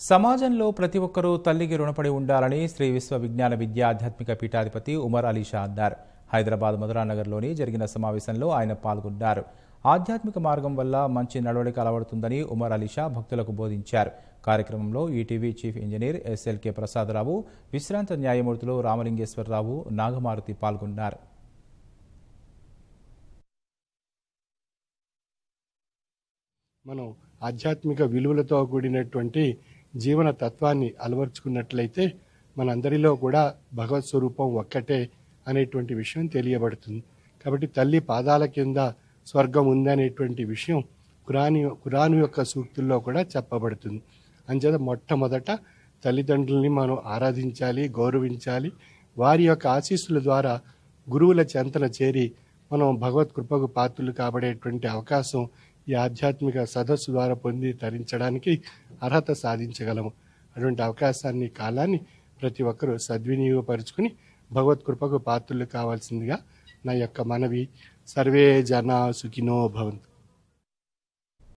సమాజంలో ప్రతి ఒక్కరూ తల్లికి రుణపడి ఉండాలని శ్రీ విశ్వ విజ్ఞాన విద్యా ఆధ్యాత్మిక పీఠాధిపతి ఉమర్ అలీ షా అన్నారు హైదరాబాద్ మధురానగర్లోని జరిగిన సమావేశంలో ఆయన పాల్గొన్నారు ఆధ్యాత్మిక మార్గం వల్ల మంచి నడవడిక అలవడుతుందని ఉమర్ అలీ షా భక్తులకు బోధించారు కార్యక్రమంలో ETV chief engineer SLK Prasada Rao విశ్రాంత న్యాయమూర్తులు రామలింగేశ్వరరావు నాగమారుతి పాల్గొన్నారు మనం ఆధ్యాత్మిక విలువలతో కూడినటువంటి జీవన తత్వాన్ని అలవర్చుకున్నట్లయితే మనందరిలో కూడా భగవత్ స్వరూపం ఒక్కటే అనేటువంటి విషయం తెలియబడుతుంది కాబట్టి తల్లి పాదాల కింద స్వర్గం ఉందనేటువంటి విషయం కురాని కురాను యొక్క సూక్తుల్లో కూడా చెప్పబడుతుంది అంచేత మొట్టమొదట తల్లిదండ్రుల్ని మనం ఆరాధించాలి గౌరవించాలి వారి యొక్క ఆశీస్సుల ద్వారా గురువుల చెంతన చేరి మనం భగవత్ కృపకు పాత్రులు కాబడేటువంటి అవకాశం ఈ ఆధ్యాత్మిక సదస్సు ద్వారా పొంది తరించడానికి అర్హత సాధించగలము అటువంటి అవకాశాన్ని కాలాన్ని ప్రతి ఒక్కరూ సద్వినియోగపరుచుకుని భగవత్ కృపకు పాత్రులు కావాల్సిందిగా నా యొక్క మనవి సర్వే జన సుఖినో భవంతు